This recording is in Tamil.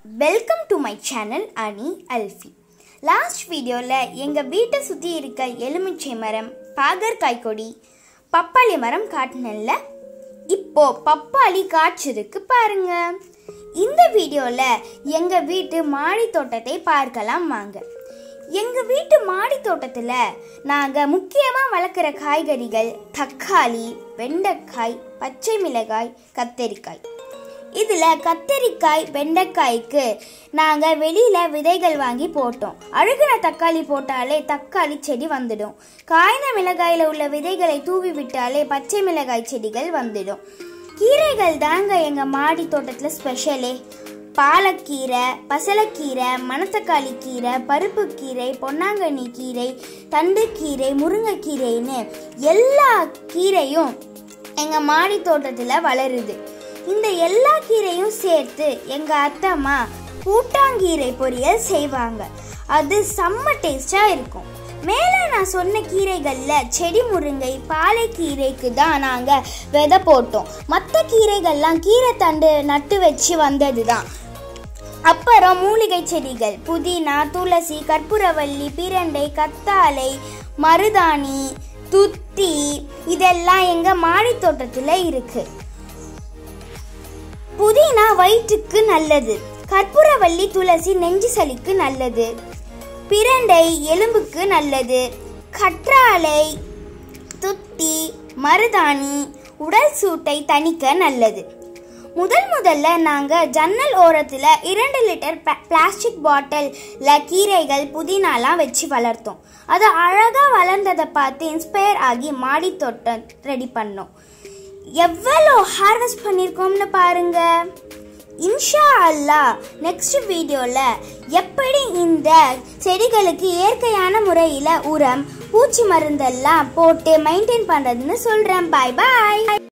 வெல்கம் டு மை சேனல் அனி அல்ஃபி லாஸ்ட் வீடியோவில் எங்கள் வீட்டை சுற்றி இருக்க எலுமிச்சை மரம் பாகற்காய் கொடி பப்பாளி மரம் காட்டினல்ல இப்போ பப்பாளி காய்ச்சிருக்கு பாருங்க இந்த வீடியோவில் எங்கள் வீட்டு மாடி தோட்டத்தை பார்க்கலாம் வாங்க எங்கள் வீட்டு மாடி தோட்டத்தில் நாங்கள் முக்கியமாக வளர்க்குற காய்கறிகள் தக்காளி வெண்டைக்காய் பச்சை மிளகாய் கத்தரிக்காய் இதில் கத்தரிக்காய் வெண்டைக்காய்க்கு நாங்கள் வெளியில் விதைகள் வாங்கி போட்டோம் அழுகின தக்காளி போட்டாலே தக்காளி செடி வந்துடும் காய்ந்த மிளகாயில் உள்ள விதைகளை தூவி விட்டாலே பச்சை மிளகாய் செடிகள் வந்துடும் கீரைகள் தாங்க எங்கள் மாடி தோட்டத்தில் ஸ்பெஷலே பாலக்கீரை பசலக்கீரை மணத்தக்காளி கீரை பருப்பு கீரை பொன்னாங்கண்ணி கீரை தண்டுக்கீரை முருங்கைக்கீரைன்னு எல்லா கீரையும் எங்கள் மாடி தோட்டத்தில் வளருது இந்த எல்லா கீரையும் சேர்த்து எங்கள் அத்தம்மா கூட்டாங்கீரை பொரியல் செய்வாங்க அது செம்ம டேஸ்டாக இருக்கும் மேலே நான் சொன்ன கீரைகளில் செடி முருங்கை பாலைக்கீரைக்கு தான் நாங்கள் விதை போட்டோம் மற்ற கீரைகள்லாம் கீரை தண்டு நட்டு வச்சு வந்தது தான் அப்புறம் மூலிகை செடிகள் புதினா துளசி கற்பூரவள்ளி பிரண்டை கத்தாழை மருதாணி துத்தி இதெல்லாம் எங்கள் மாடி தோட்டத்தில் இருக்கு புதினா வயிற்றுக்கு நல்லது கற்பூரவள்ளி துளசி நெஞ்சு சளிக்கு நல்லது பிரண்டை எலும்புக்கு நல்லது கற்றாழை துத்தி மருதாணி உடல் சூட்டை தணிக்க நல்லது முதல் முதல்ல நாங்கள் ஜன்னல் ஓரத்தில் இரண்டு லிட்டர் பிளாஸ்டிக் பாட்டிலில் கீரைகள் புதினாலாம் வச்சு வளர்த்தோம் அது அழகாக வளர்ந்ததை பார்த்து இன்ஸ்பயர் ஆகி மாடி தோட்டம் ரெடி பண்ணோம் எவ்வளோ ஹார்வெஸ்ட் பண்ணியிருக்கோம்னு பாருங்க இன்ஷா அல்லா நெக்ஸ்ட் வீடியோவில் எப்படி இந்த செடிகளுக்கு இயற்கையான முறையில் உரம் பூச்சி மருந்தெல்லாம் போட்டு மெயின்டைன் பண்ணுறதுன்னு சொல்கிறேன் பாய் பாய்